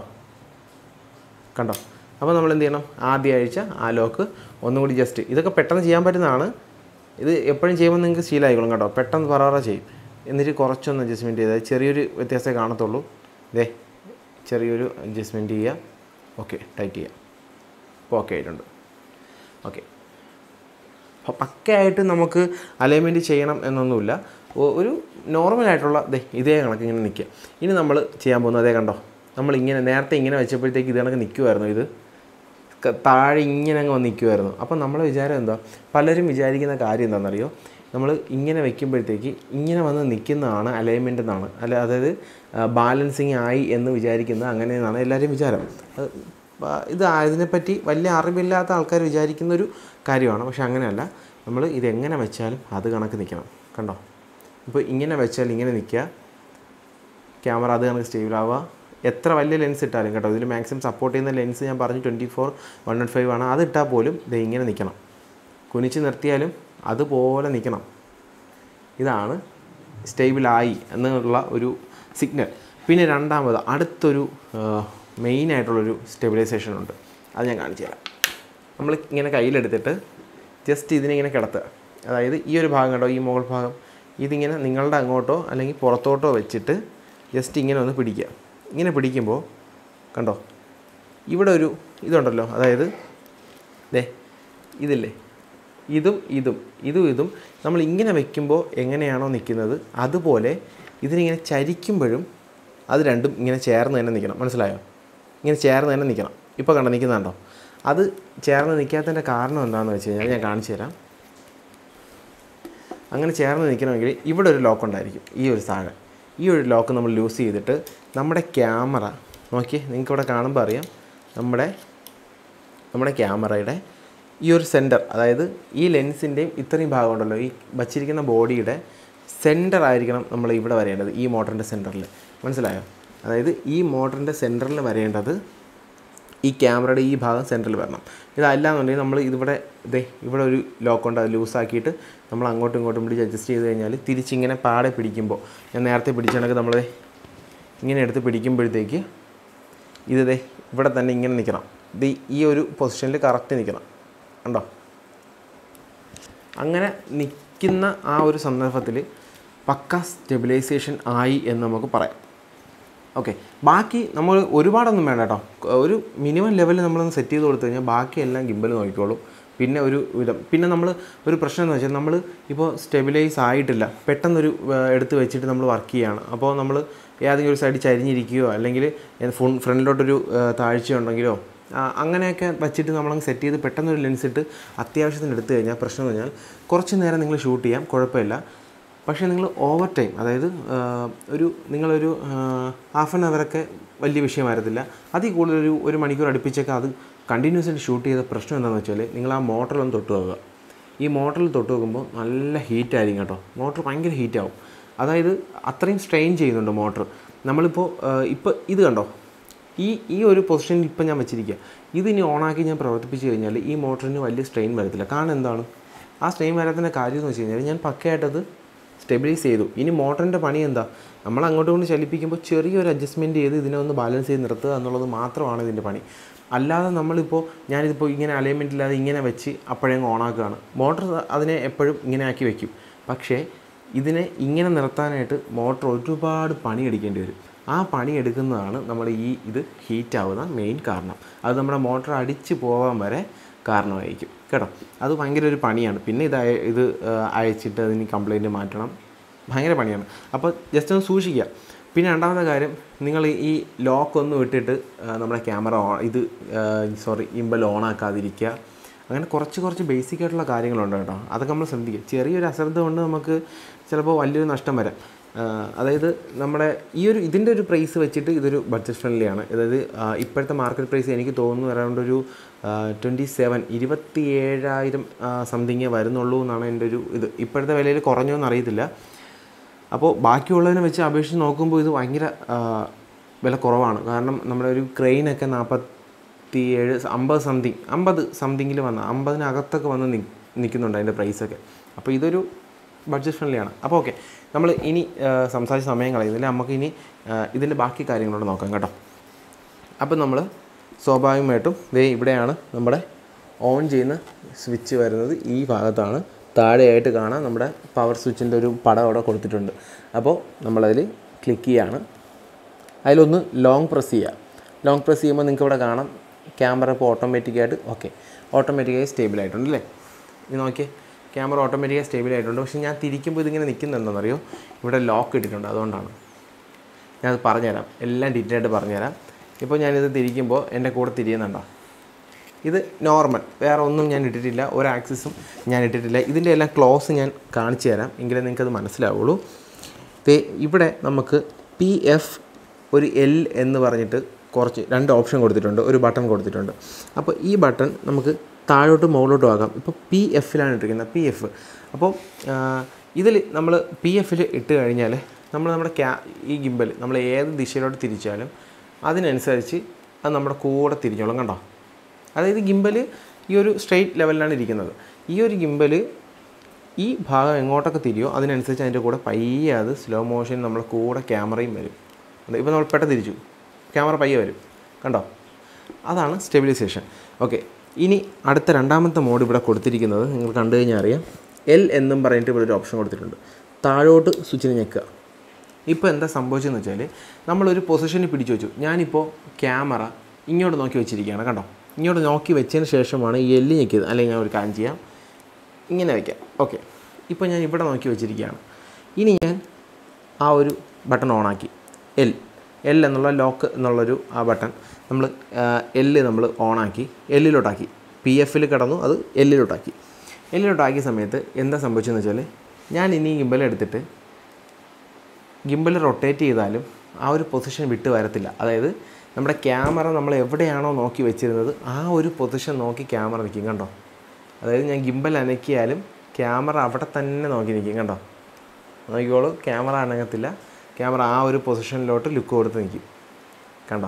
കണ്ടോ അപ്പോൾ നമ്മൾ എന്ത് ചെയ്യണം ആദ്യ ആഴ്ച ആ ലോക്ക് ഒന്നും കൂടി ജസ്റ്റ് ഇതൊക്കെ പെട്ടെന്ന് ചെയ്യാൻ പറ്റുന്നതാണ് ഇത് എപ്പോഴും ചെയ്യുമ്പോൾ നിങ്ങൾക്ക് ശീലമായിക്കോളും കേട്ടോ പെട്ടെന്ന് പറ പറ ചെയ്യും എന്നിട്ട് കുറച്ചൊന്ന് അഡ്ജസ്റ്റ്മെൻറ്റ് ചെയ്താൽ ചെറിയൊരു വ്യത്യാസമേ കാണത്തുള്ളൂ ഇതേ ചെറിയൊരു അഡ്ജസ്റ്റ്മെൻറ്റ് ചെയ്യുക ഓക്കെ ടൈറ്റ് ചെയ്യുക ഇപ്പോൾ ഓക്കെ ആയിട്ടുണ്ട് ഓക്കെ അപ്പോൾ പക്കയായിട്ട് നമുക്ക് അലൈൻമെൻറ്റ് ചെയ്യണം എന്നൊന്നുമില്ല ഒ- ഒരു നോർമലായിട്ടുള്ള ദേ ഇതേ കണക്ക് ഇങ്ങനെ നിൽക്കുക ഇനി നമ്മൾ ചെയ്യാൻ പോകുന്നത് അതേ കണ്ടോ നമ്മൾ ഇങ്ങനെ നേരത്തെ ഇങ്ങനെ വെച്ചപ്പോഴത്തേക്ക് ഇത് കണക്ക് നിൽക്കുമായിരുന്നു ഇത് ക- താഴെ ഇങ്ങനെ അങ്ങ് വന്ന് നിൽക്കുമായിരുന്നു അപ്പം നമ്മളെ വിചാരം എന്താ പലരും വിചാരിക്കുന്ന കാര്യം എന്താണെന്നറിയോ നമ്മൾ ഇങ്ങനെ വെക്കുമ്പോഴത്തേക്ക് ഇങ്ങനെ വന്ന് നിൽക്കുന്നതാണ് അലൈൻമെൻ്റ് എന്നാണ് അല്ല അതായത് ബാലൻസിങ് ആയി എന്ന് വിചാരിക്കുന്നത് അങ്ങനെയെന്നാണ് എല്ലാവരും വിചാരം അത് പ- ഇത് ഇതിനെപ്പറ്റി വലിയ അറിവില്ലാത്ത ആൾക്കാർ വിചാരിക്കുന്ന ഒരു കാര്യമാണ് പക്ഷെ അങ്ങനെയല്ല നമ്മൾ ഇതെങ്ങനെ വെച്ചാലും അത് കണക്ക് നിൽക്കണം കണ്ടോ ഇപ്പോൾ ഇങ്ങനെ വെച്ചാൽ ഇങ്ങനെ നിൽക്കുക ക്യാമറ അത് കണക്ക് സ്റ്റേബിൾ ആവുക എത്ര വലിയ ലെൻസ് ഇട്ടാലും കേട്ടോ ഇതിൽ മാക്സിമം സപ്പോർട്ട് ചെയ്യുന്ന ലെൻസ് ഞാൻ പറഞ്ഞു twenty four one note five ആണ് അത് ഇട്ടാൽ പോലും ഇത് ഇങ്ങനെ നിൽക്കണം കുനിച്ച് നിർത്തിയാലും അതുപോലെ നിൽക്കണം ഇതാണ് സ്റ്റേബിളായി എന്നുള്ള ഒരു സിഗ്നൽ പിന്നെ രണ്ടാമത് അടുത്തൊരു മെയിൻ ആയിട്ടുള്ളൊരു സ്റ്റെബിലൈസേഷൻ ഉണ്ട് അത് ഞാൻ കാണിച്ചു തരാം നമ്മൾ ഇങ്ങനെ കയ്യിലെടുത്തിട്ട് ജസ്റ്റ് ഇതിനെ ഇങ്ങനെ കിടത്തുക അതായത് ഈ ഒരു ഭാഗം കണ്ടോ ഈ മുകൾ ഭാഗം ഇതിങ്ങനെ നിങ്ങളുടെ അങ്ങോട്ടോ അല്ലെങ്കിൽ പുറത്തോട്ടോ വെച്ചിട്ട് ജസ്റ്റ് ഇങ്ങനെ ഒന്ന് പിടിക്കുക ഇങ്ങനെ പിടിക്കുമ്പോൾ കണ്ടോ ഇവിടെ ഒരു ഇതുണ്ടല്ലോ അതായത് ദേ ഇതില്ലേ ഇതും ഇതും ഇതും ഇതും നമ്മൾ ഇങ്ങനെ വെക്കുമ്പോൾ എങ്ങനെയാണോ നിൽക്കുന്നത് അതുപോലെ ഇതിനിങ്ങനെ ചരിക്കുമ്പോഴും അത് രണ്ടും ഇങ്ങനെ ചേർന്ന് തന്നെ നിൽക്കണം മനസ്സിലായോ ഇങ്ങനെ ചേർന്ന് തന്നെ നിൽക്കണം ഇപ്പോൾ കണ്ടോ നിൽക്കുന്നുണ്ടോ അത് ചേർന്ന് നിൽക്കാത്തതിൻ്റെ കാരണം എന്താണെന്ന് വെച്ച് കഴിഞ്ഞാൽ ഞാൻ കാണിച്ചു തരാം അങ്ങനെ ചേർന്ന് നിൽക്കണമെങ്കിൽ ഇവിടെ ഒരു ലോക്ക് ഉണ്ടായിരിക്കും ഈ ഒരു താഴെ ഈ ഒരു ലോക്ക് നമ്മൾ ലൂസ് ചെയ്തിട്ട് നമ്മുടെ ക്യാമറ നോക്കി നിങ്ങൾക്ക് ഇവിടെ കാണുമ്പോൾ അറിയാം നമ്മുടെ നമ്മുടെ ക്യാമറയുടെ ഈ ഒരു സെൻറ്റർ അതായത് ഈ ലെൻസിൻ്റെയും ഇത്രയും ഭാഗം ഉണ്ടല്ലോ ഈ വച്ചിരിക്കുന്ന ബോഡിയുടെ സെൻറ്റർ ആയിരിക്കണം നമ്മൾ ഇവിടെ വരേണ്ടത് ഈ മോട്ടറിൻ്റെ സെൻറ്ററിൽ മനസ്സിലായോ അതായത് ഈ മോട്ടറിൻ്റെ സെൻറ്ററിൽ വരേണ്ടത് ഈ ക്യാമറയുടെ ഈ ഭാഗം സെൻറ്ററിൽ വരണം ഇതല്ലാന്നുണ്ടെങ്കിൽ നമ്മൾ ഇതിവിടെ ഇതേ ഇവിടെ ഒരു ലോക്ക് ഉണ്ട് അത് ലൂസാക്കിയിട്ട് നമ്മൾ അങ്ങോട്ടും ഇങ്ങോട്ടും പിടിച്ച് അഡ്ജസ്റ്റ് ചെയ്ത് കഴിഞ്ഞാൽ തിരിച്ചിങ്ങനെ പാടെ പിടിക്കുമ്പോൾ ഞാൻ നേരത്തെ പിടിച്ചാണെങ്കിൽ നമ്മൾ ഇങ്ങനെ എടുത്ത് പിടിക്കുമ്പോഴത്തേക്ക് ഇത് ദേ ഇവിടെ തന്നെ ഇങ്ങനെ നിൽക്കണം ഇത് ഈ ഒരു പൊസിഷനിൽ കറക്റ്റ് നിൽക്കണം കണ്ടോ അങ്ങനെ നിൽക്കുന്ന ആ ഒരു സന്ദർഭത്തിൽ പക്ക സ്റ്റെബിലൈസേഷൻ ആയി എന്ന് നമുക്ക് പറയാം ഓക്കെ ബാക്കി നമ്മൾ ഒരുപാടൊന്നും വേണ്ട കേട്ടോ ഒരു മിനിമം ലെവലിൽ നമ്മളൊന്ന് സെറ്റ് ചെയ്ത് കൊടുത്തു കഴിഞ്ഞാൽ ബാക്കിയെല്ലാം ഗിമ്പൽ നോക്കിക്കോളും പിന്നെ ഒരു വിധം പിന്നെ നമ്മൾ ഒരു പ്രശ്നം എന്ന് വെച്ചാൽ നമ്മൾ ഇപ്പോൾ സ്റ്റെബിലൈസ് ആയിട്ടില്ല പെട്ടെന്നൊരു ആ, എടുത്ത് വെച്ചിട്ട് നമ്മൾ വർക്ക് ചെയ്യുകയാണ് അപ്പോൾ നമ്മൾ ഏതെങ്കിലും ഒരു സൈഡിൽ ചരിഞ്ഞിരിക്കുകയോ അല്ലെങ്കിൽ ഫുൺ ഫ്രണ്ടിലോട്ടൊരു ആ, താഴ്ചയുണ്ടെങ്കിലോ ആ, അങ്ങനെയൊക്കെ വെച്ചിട്ട് നമ്മളങ്ങ് സെറ്റ് ചെയ്ത് പെട്ടെന്നൊരു ലെൻസ് ഇട്ട് അത്യാവശ്യത്തിന് എടുത്തു കഴിഞ്ഞാൽ പ്രശ്നം എന്ന് പറഞ്ഞാൽ കുറച്ച് നേരം നിങ്ങൾ ഷൂട്ട് ചെയ്യാം കുഴപ്പമില്ല പക്ഷേ നിങ്ങൾ ഓവർ ടൈം അതായത് ആ, ഒരു നിങ്ങളൊരു ഹാഫ് ആൻ അവറൊക്കെ വലിയ വിഷയമായിരുന്നില്ല അതിൽ കൂടുതൽ ഒരു ഒരു മണിക്കൂർ അടുപ്പിച്ചൊക്കെ അത് കണ്ടിന്യൂസ് ആയിട്ട് ഷൂട്ട് ചെയ്ത പ്രശ്നം എന്താണെന്ന് വെച്ചാൽ നിങ്ങൾ ആ മോട്ടറിലൊന്ന് തൊട്ട് നോക്കുക ഈ മോട്ടറിൽ തൊട്ട് നോക്കുമ്പോൾ നല്ല ഹീറ്റ് ആയിരിക്കും കേട്ടോ മോട്ടർ ഭയങ്കര ഹീറ്റ് ആവും അതായത് അത്രയും സ്ട്രെയിൻ ചെയ്യുന്നുണ്ട് മോട്ടർ നമ്മളിപ്പോൾ ഇപ്പോൾ ഇത് കണ്ടോ ഈ ഈ ഒരു പൊസിഷനിൽ ഇപ്പം ഞാൻ വെച്ചിരിക്കുക ഇതിനി ഓണാക്കി ഞാൻ പ്രവർത്തിപ്പിച്ച് കഴിഞ്ഞാൽ ഈ മോട്ടറിന് വലിയ സ്ട്രെയിൻ വരത്തില്ല കാരണം എന്താണ് ആ സ്ട്രെയിൻ വരാത്തതിൻ്റെ കാര്യം എന്ന് വെച്ച് കഴിഞ്ഞാൽ ഞാൻ പക്കയായിട്ടത് സ്റ്റെബിലൈസ് ചെയ്തു ഇനി മോട്ടറിൻ്റെ പണി എന്താ നമ്മൾ അങ്ങോട്ടും കൊണ്ട് ചലിപ്പിക്കുമ്പോൾ ചെറിയൊരു അഡ്ജസ്റ്റ്മെൻറ്റ് ചെയ്ത് ഇതിനെ ഒന്ന് ബാലൻസ് ചെയ്ത് നിർത്തുക എന്നുള്ളത് മാത്രമാണ് ഇതിൻ്റെ പണി അല്ലാതെ നമ്മളിപ്പോൾ ഞാനിതിപ്പോൾ ഇങ്ങനെ അലൈൻമെൻ്റ് ഇല്ലാതെ ഇങ്ങനെ വെച്ച് അപ്പോഴേ ഓണാക്കുകയാണ് മോട്ടർ അതിനെ എപ്പോഴും ഇങ്ങനെ ആക്കി വെക്കും പക്ഷേ ഇതിനെ ഇങ്ങനെ നിർത്താനായിട്ട് മോട്ടർ ഒരുപാട് പണിയെടുക്കേണ്ടി വരും ആ പണി എടുക്കുന്നതാണ് നമ്മൾ ഈ ഇത് ഹീറ്റ് ആവുന്ന മെയിൻ കാരണം അത് നമ്മുടെ മോട്ടർ അടിച്ച് പോകാൻ വരെ കാരണമായിരിക്കും കേട്ടോ അത് ഭയങ്കര ഒരു പണിയാണ് പിന്നെ ഇത് അയ- ഇത് ആ, അയച്ചിട്ട് അതിന് കംപ്ലൈൻറ്റ് മാറ്റണം ഭയങ്കര പണിയാണ് അപ്പോൾ ജസ്റ്റ് ഒന്ന് സൂക്ഷിക്കുക പിന്നെ രണ്ടാമത്തെ കാര്യം നിങ്ങൾ ഈ ലോക്ക് ഒന്ന് വിട്ടിട്ട് ആ, നമ്മുടെ ക്യാമറ ഓൺ ഇത് സോറി ഇമ്പൽ ഓൺ ആക്കാതിരിക്കുക അങ്ങനെ കുറച്ച് കുറച്ച് ബേസിക് ആയിട്ടുള്ള കാര്യങ്ങളുണ്ട് കേട്ടോ അതൊക്കെ നമ്മൾ ശ്രദ്ധിക്കുക ചെറിയൊരു അശ്രദ്ധ കൊണ്ട് നമുക്ക് ചിലപ്പോൾ വലിയൊരു നഷ്ടം വരാം ആ, അതായത് നമ്മുടെ ഈ ഒരു ഇതിൻ്റെ ഒരു പ്രൈസ് വെച്ചിട്ട് ഇതൊരു ബഡ്ജറ്റ് ഫ്രണ്ട്ലി ആണ് അതായത് ആ, ഇപ്പോഴത്തെ മാർക്കറ്റ് പ്രൈസ് എനിക്ക് തോന്നുന്നു അറൗണ്ട് ഒരു ട്വൻറ്റി സെവൻ ഇരുപത്തി ഏഴായിരം സംതിങ്ങേ വരുന്നുള്ളൂ എന്നാണ് എൻ്റെ ഒരു ഇത് ഇപ്പോഴത്തെ വിലയിൽ കുറഞ്ഞോ എന്ന് അറിയത്തില്ല അപ്പോൾ ബാക്കിയുള്ളതിനെ വെച്ച് അപേക്ഷിച്ച് നോക്കുമ്പോൾ ഇത് ഭയങ്കര ആ, വില കുറവാണ് കാരണം നമ്മുടെ ഒരു ക്രെയിനൊക്കെ നാൽപ്പത്തി ഏഴ് അമ്പത് സംതിങ് അമ്പത് സംതിങ്ങിൽ വന്ന അമ്പതിനകത്തൊക്കെ വന്ന് നി നിൽക്കുന്നുണ്ട് അതിൻ്റെ പ്രൈസൊക്കെ അപ്പോൾ ഇതൊരു ബഡ്ജറ്റ് ഫ്രണ്ട്ലി ആണ് അപ്പോൾ ഓക്കെ നമ്മൾ ഇനി ആ, സംസാരിച്ച സമയം കളയുന്നില്ല നമുക്ക് ഇനി ആ, ഇതിൻ്റെ ബാക്കി കാര്യങ്ങളോട് നോക്കാം കേട്ടോ അപ്പോൾ നമ്മൾ സ്വാഭാവികമായിട്ടും ദേ ഇവിടെയാണ് നമ്മുടെ ഓൺ ചെയ്യുന്ന സ്വിച്ച് വരുന്നത് ഈ ഭാഗത്താണ് താഴെയായിട്ട് കാണാം നമ്മുടെ പവർ സ്വിച്ചിൻ്റെ ഒരു പടം അവിടെ കൊടുത്തിട്ടുണ്ട് അപ്പോൾ നമ്മളതിൽ ക്ലിക്ക് ചെയ്യാണ് അതിലൊന്ന് ലോങ് പ്രസ് ചെയ്യുക ലോങ് പ്രസ് ചെയ്യുമ്പോൾ നിങ്ങൾക്ക് ഇവിടെ കാണാം ക്യാമറ ഇപ്പോൾ ഓട്ടോമാറ്റിക്കായിട്ട് ഓക്കെ ഓട്ടോമാറ്റിക്കായി സ്റ്റേബിൾ ആയിട്ടുണ്ട് അല്ലേ ഇത് നോക്കിയേ ക്യാമറ ഓട്ടോമാറ്റിക്കായി സ്റ്റേബിൾ ആയിട്ടുണ്ട് പക്ഷേ ഞാൻ തിരിക്കുമ്പോൾ ഇതിങ്ങനെ നിൽക്കുന്നുണ്ടെന്നറിയോ ഇവിടെ ലോക്ക് ഇട്ടിട്ടുണ്ട് അതുകൊണ്ടാണ് ഞാനത് പറഞ്ഞുതരാം എല്ലാം ഡീറ്റെയിൽ ആയിട്ട് പറഞ്ഞുതരാം ഇപ്പോൾ ഞാനിത് തിരിക്കുമ്പോൾ എൻ്റെ കൂടെ തിരിയുന്നുണ്ടോ ഇത് നോർമൽ വേറെ ഒന്നും ഞാൻ ഇട്ടിട്ടില്ല ഒരു ആക്സിസും ഞാൻ ഇട്ടിട്ടില്ല ഇതിൻ്റെ എല്ലാം ക്ലോസ് ഞാൻ കാണിച്ചു തരാം എങ്കിലേ നിങ്ങൾക്കത് മനസ്സിലാവുള്ളൂ ദേ ഇവിടെ നമുക്ക് പി എഫ് ഒരു എൽ എന്ന് പറഞ്ഞിട്ട് കുറച്ച് രണ്ട് ഓപ്ഷൻ കൊടുത്തിട്ടുണ്ട് ഒരു ബട്ടൺ കൊടുത്തിട്ടുണ്ട് അപ്പോൾ ഈ ബട്ടൺ നമുക്ക് താഴോട്ടും മുകളിലോട്ടും ആകാം ഇപ്പോൾ പി എഫിലാണ് ഇട്ടിരിക്കുന്നത് പി എഫ് അപ്പോൾ ഇതിൽ നമ്മൾ പി എഫിൽ ഇട്ട് കഴിഞ്ഞാൽ നമ്മൾ നമ്മുടെ ക്യാ ഈ ഗിമ്പൽ നമ്മൾ ഏത് ദിശയിലോട്ട് തിരിച്ചാലും അതിനനുസരിച്ച് അത് നമ്മുടെ കൂടെ തിരിഞ്ഞോളും കണ്ടോ അതായത് ഗിമ്പൽ ഈ ഒരു സ്ട്രെയിറ്റ് ലെവലിലാണ് ഇരിക്കുന്നത് ഈ ഒരു ഗിമ്പൽ ഈ ഭാഗം എങ്ങോട്ടൊക്കെ തിരിയോ അതിനനുസരിച്ച് അതിൻ്റെ കൂടെ പയ്യെ അത് സ്ലോ മോഷൻ നമ്മളെ കൂടെ ക്യാമറയും വരും ഇപ്പോൾ നമ്മൾ പെട്ടെന്ന് തിരിച്ചു ക്യാമറ പയ്യെ വരും കണ്ടോ അതാണ് സ്റ്റെബിലൈസേഷൻ ഓക്കെ ഇനി അടുത്ത രണ്ടാമത്തെ മോഡ് ഇവിടെ കൊടുത്തിരിക്കുന്നത് നിങ്ങൾ കണ്ടു കഴിഞ്ഞാൽ അറിയാം എൽ എന്നും പറഞ്ഞിട്ട് ഇവിടെ ഒരു ഓപ്ഷൻ കൊടുത്തിട്ടുണ്ട് താഴോട്ട് സ്വിച്ചിന് ഞെക്കുക ഇപ്പോൾ എന്താ സംഭവിച്ചതെന്ന് വെച്ചാൽ നമ്മളൊരു പൊസിഷനിൽ പിടിച്ചു വെച്ചു ഞാനിപ്പോൾ ക്യാമറ ഇങ്ങോട്ട് നോക്കി വെച്ചിരിക്കുകയാണ് കണ്ടോ ഇങ്ങോട്ട് നോക്കി വെച്ചതിന് ശേഷമാണ് ഈ എല്ല് ഞെക്കിയത് അല്ലെങ്കിൽ ഞാൻ ഒരു കാര്യം ചെയ്യാം ഇങ്ങനെ വയ്ക്കാം ഓക്കെ ഇപ്പോൾ ഞാൻ ഇവിടെ നോക്കി വെച്ചിരിക്കുകയാണ് ഇനി ഞാൻ ആ ഒരു ബട്ടൺ ഓണാക്കി എൽ എൽ എന്നുള്ള ലോക്ക് എന്നുള്ളൊരു ആ ബട്ടൺ നമ്മൾ എല്ല് നമ്മൾ ഓണാക്കി എല്ലിലോട്ടാക്കി പി എഫിൽ കിടന്നു അത് എല്ലിലോട്ടാക്കി എല്ലിലോട്ടാക്കിയ സമയത്ത് എന്താ സംഭവിച്ചതെന്ന് വെച്ചാൽ ഞാൻ ഇനി ഗിമ്പൽ എടുത്തിട്ട് ഗിമ്പൽ റൊട്ടേറ്റ് ചെയ്താലും ആ ഒരു പൊസിഷൻ വിട്ട് വരത്തില്ല അതായത് നമ്മുടെ ക്യാമറ നമ്മൾ എവിടെയാണോ നോക്കി വെച്ചിരുന്നത് ആ ഒരു പൊസിഷൻ നോക്കി ക്യാമറ നിൽക്കും കണ്ടോ അതായത് ഞാൻ ഗിമ്പൽ അനക്കിയാലും ക്യാമറ അവിടെ തന്നെ നോക്കി നിൽക്കും കണ്ടോ നോക്കിക്കോളൂ ക്യാമറ അനങ്ങത്തില്ല ക്യാമറ ആ ഒരു പൊസിഷനിലോട്ട് ലുക്ക് കൊടുത്ത് നിൽക്കും കണ്ടോ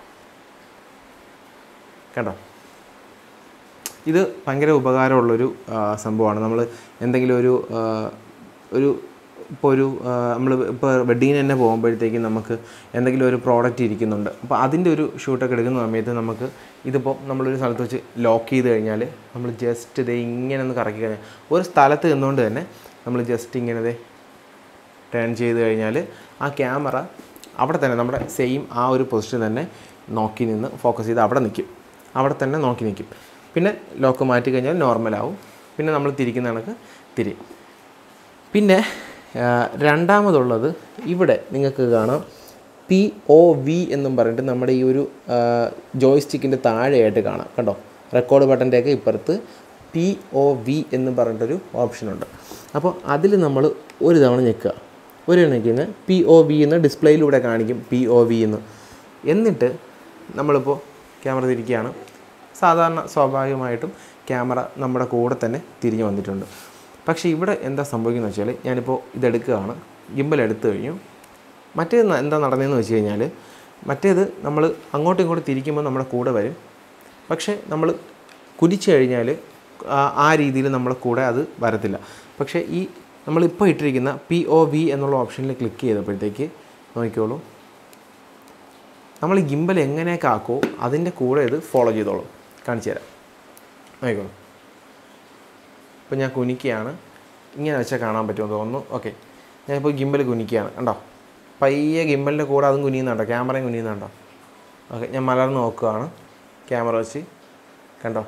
കണ്ടോ ഇത് ഭയങ്കര ഉപകാരമുള്ളൊരു ആ, സംഭവമാണ് നമ്മൾ എന്തെങ്കിലും ഒരു ആ, ഒരു ഇപ്പോൾ ഒരു നമ്മൾ ഇപ്പോൾ വെഡ്ഡിങ്ങിന് തന്നെ പോകുമ്പോഴത്തേക്കും നമുക്ക് എന്തെങ്കിലും ഒരു പ്രോഡക്റ്റ് ഇരിക്കുന്നുണ്ട് അപ്പോൾ അതിൻ്റെ ഒരു ഷൂട്ടൊക്കെ എടുക്കുന്ന സമയത്ത് നമുക്ക് ഇതിപ്പോൾ നമ്മളൊരു സ്ഥലത്ത് വെച്ച് ലോക്ക് ചെയ്ത് കഴിഞ്ഞാൽ നമ്മൾ ജസ്റ്റ് ഇത് ഇങ്ങനെ ഒന്ന് കറക്കി കഴിഞ്ഞാൽ ഒരു സ്ഥലത്ത് നിന്നുകൊണ്ട് തന്നെ നമ്മൾ ജസ്റ്റ് ഇങ്ങനെ ദേ ടേൺ ചെയ്ത് കഴിഞ്ഞാൽ ആ ക്യാമറ അവിടെ തന്നെ നമ്മുടെ സെയിം ആ ഒരു പൊസിഷൻ തന്നെ നോക്കി നിന്ന് ഫോക്കസ് ചെയ്ത് അവിടെ നിൽക്കും അവിടെ തന്നെ നോക്കി നിൽക്കും പിന്നെ ലോക്ക് മാറ്റി കഴിഞ്ഞാൽ നോർമലാവും പിന്നെ നമ്മൾ തിരിക്കുന്ന കണക്ക് തിരി പിന്നെ ആ, രണ്ടാമതുള്ളത് ഇവിടെ നിങ്ങൾക്ക് കാണാം പി ഒ വി എന്നും പറഞ്ഞിട്ട് നമ്മുടെ ഈ ഒരു ജോയ് സ്റ്റിക്കിൻ്റെ താഴെയായിട്ട് കാണാം കണ്ടോ റെക്കോർഡ് ബട്ടൻ്റെയൊക്കെ ഇപ്പുറത്ത് പി ഒ വി എന്ന് പറഞ്ഞിട്ടൊരു ഓപ്ഷനുണ്ട് അപ്പോൾ അതിൽ നമ്മൾ ഒരു തവണ ഞെക്കുക ഒരു തവണ ഞെക്കുന്ന പി ഒ വി എന്ന് ഡിസ്പ്ലേയിലൂടെ കാണിക്കും പി ഒ വി എന്ന് എന്നിട്ട് നമ്മളിപ്പോൾ ക്യാമറ തിരിക്കുകയാണ് സാധാരണ സ്വാഭാവികമായിട്ടും ക്യാമറ നമ്മുടെ കൂടെ തന്നെ തിരിഞ്ഞു വന്നിട്ടുണ്ട് പക്ഷേ ഇവിടെ എന്താ സംഭവിക്കുന്നത് വെച്ചാൽ ഞാനിപ്പോൾ ഇതെടുക്കുകയാണ് ഗിമ്പൽ എടുത്തു കഴിഞ്ഞു മറ്റേത് ന- എന്താ നടന്നതെന്ന് വെച്ച് കഴിഞ്ഞാൽ മറ്റേത് നമ്മൾ അങ്ങോട്ടും ഇങ്ങോട്ടും തിരിക്കുമ്പോൾ നമ്മുടെ കൂടെ വരും പക്ഷേ നമ്മൾ കുതിച്ചു കഴിഞ്ഞാൽ ആ- ആ രീതിയിൽ നമ്മളെ കൂടെ അത് വരത്തില്ല പക്ഷേ ഈ നമ്മളിപ്പോൾ ഇട്ടിരിക്കുന്ന പി ഒ വി എന്നുള്ള ഓപ്ഷനിൽ ക്ലിക്ക് ചെയ്തപ്പോഴത്തേക്ക് നോക്കിക്കോളൂ നമ്മൾ ഈ ഗിമ്പൽ എങ്ങനെയൊക്കെ ആക്കുമോ അതിൻ്റെ കൂടെ ഇത് ഫോളോ ചെയ്തോളും കാണിച്ചു തരാം നോക്കിക്കോളൂ ഇപ്പോൾ ഞാൻ കുനിക്കുകയാണ് ഇങ്ങനെ വെച്ചാൽ കാണാൻ പറ്റുമെന്ന് തോന്നുന്നു ഓക്കെ ഞാനിപ്പോൾ ഗിമ്പൽ കുനിക്കുകയാണ് കണ്ടോ പയ്യെ ഗിമ്പലിൻ്റെ കൂടെ അതും കുനിയുന്നുണ്ടോ ക്യാമറയും കുനിയുന്നുണ്ടോ ഓക്കെ ഞാൻ മലർന്ന് നോക്കുകയാണ് ക്യാമറ വെച്ച് കണ്ടോ